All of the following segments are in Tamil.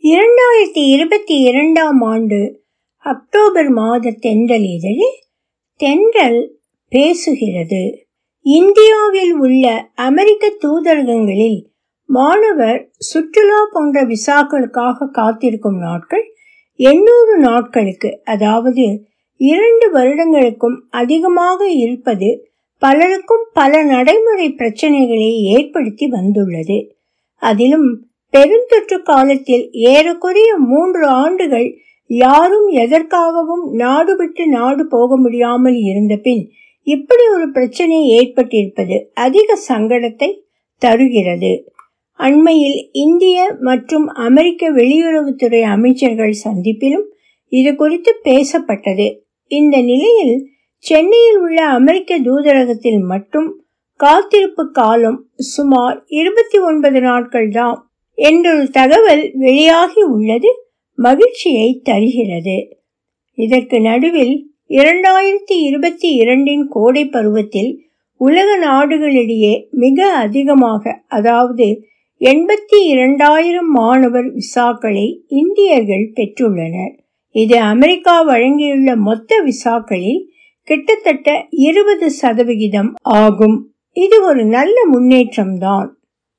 இரண்டாயிரத்தி இருபத்தி இரண்டாம் ஆண்டு அக்டோபர் மாத தென்றல் இதழில் தென்றல் பேசுகிறது இந்தியாவில் உள்ள அமெரிக்க தூதரகங்களில் மாணவர் சுற்றுலா போன்ற விசாக்களுக்காக காத்திருக்கும் நாட்கள் எண்ணூறு நாட்களுக்கு அதாவது இரண்டு வருடங்களுக்கும் அதிகமாக இருப்பது பலருக்கும் பல நடைமுறை பிரச்சனைகளை ஏற்படுத்தி வந்துள்ளது அதிலும் பெருந்தொற்று காலத்தில் ஏறக்குறைய மூன்று ஆண்டுகள் யாரும் எதற்காகவும் நாடு விட்டு நாடு போக முடியாமல் இருந்த பின் இப்படி ஒரு பிரச்சனை ஏற்பட்டிருப்பது அதிக சங்கடத்தை தருகிறது அண்மையில் இந்திய மற்றும் அமெரிக்க வெளியுறவுத்துறை அமைச்சர்கள் சந்திப்பிலும் இது குறித்து பேசப்பட்டது இந்த நிலையில் சென்னையில் உள்ள அமெரிக்க தூதரகத்தில் மட்டும் காத்திருப்பு காலம் சுமார் இருபத்தி ஒன்பது நாட்கள் தான் என்றொரு தகவல் வெளியாகி உள்ளது மகிழ்ச்சியை தருகிறது இதற்கு நடுவில் இரண்டாயிரத்தி இருபத்தி இரண்டின் கோடை பருவத்தில் உலக நாடுகளிடையே மிக அதிகமாக அதாவது எண்பத்தி இரண்டாயிரம் மாணவர் விசாக்களை இந்தியர்கள் பெற்றுள்ளனர் இது அமெரிக்கா வழங்கியுள்ள மொத்த விசாக்களில் கிட்டத்தட்ட இருபது சதவிகிதம் ஆகும் இது ஒரு நல்ல முன்னேற்றம்தான்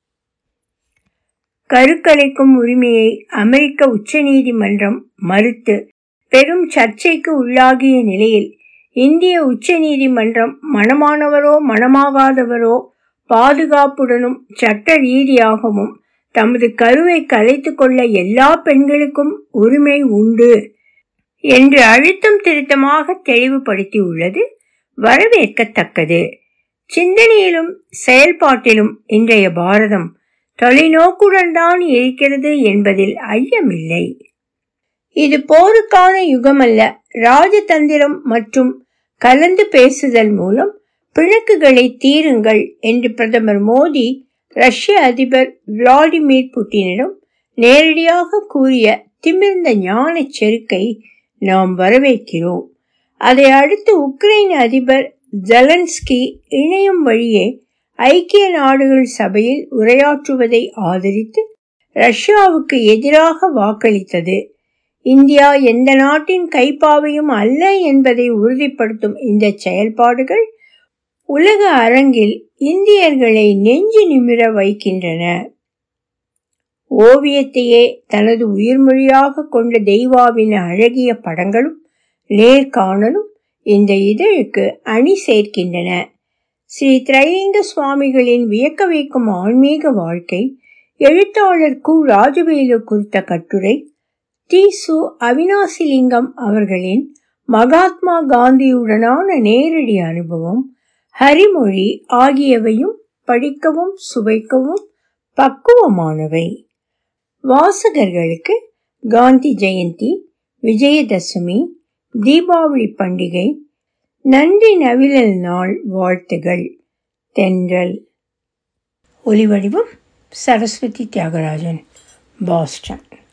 கருக்கலைக்கும் உரிமையை அமெரிக்க உச்சநீதிமன்றம் மறுத்து பெரும் சர்ச்சைக்கு உள்ளாகிய நிலையில் இந்திய உச்சநீதிமன்றம் மனமானவரோ மனமாகாதவரோ பாதுகாப்புடனும் சட்ட ரீதியாகவும் தமது கருவை கலைத்து கொள்ள எல்லா பெண்களுக்கும் உரிமை உண்டு என்று அழுத்தம் திருத்தமாக தெளிவுபடுத்தியுள்ளது வரவேற்கத்தக்கது சிந்தனையிலும் செயல்பாட்டிலும் இன்றைய பாரதம் தொலைநோக்குடன் தான் இருக்கிறது என்பதில் ஐயமில்லை இது போருக்கான யுகமல்ல ராஜதந்திரம் மற்றும் கலந்து பேசுதல் மூலம் பிணக்குகளை தீருங்கள் என்று பிரதமர் மோடி ரஷ்ய அதிபர் விளாடிமிர் புட்டினிடம் நேரடியாக கூறிய திமிர்ந்த ஞான செருக்கை நாம் வரவேற்கிறோம் அதை அடுத்து உக்ரைன் அதிபர் ஜெலன்ஸ்கி இணையம் வழியே ஐக்கிய நாடுகள் சபையில் உரையாற்றுவதை ஆதரித்து ரஷ்யாவுக்கு எதிராக வாக்களித்தது இந்தியா எந்த நாட்டின் கைப்பாவையும் அல்ல என்பதை உறுதிப்படுத்தும் இந்த செயல்பாடுகள் உலக அரங்கில் இந்தியர்களை நெஞ்சு நிமிர வைக்கின்றன ஓவியத்தையே தனது உயிர்மொழியாக கொண்ட தெய்வாவின் அழகிய படங்களும் நேர்காணலும் இந்த இதழுக்கு அணி சேர்க்கின்றன ஸ்ரீ திரைலிங்க சுவாமிகளின் வியக்க வைக்கும் ஆன்மீக வாழ்க்கை எழுத்தாளர் கு ராஜவேலு குறித்த கட்டுரை தி சு அவினாசிலிங்கம் அவர்களின் மகாத்மா காந்தியுடனான நேரடி அனுபவம் ஹரிமொழி ஆகியவையும் படிக்கவும் சுவைக்கவும் பக்குவமானவை வாசகர்களுக்கு காந்தி ஜெயந்தி விஜயதசமி தீபாவளி பண்டிகை நன்றி நவிழல் நாள் வாழ்த்துகள் தென்றல் ஒலிவடிவம் சரஸ்வதி தியாகராஜன் பாஸ்டன்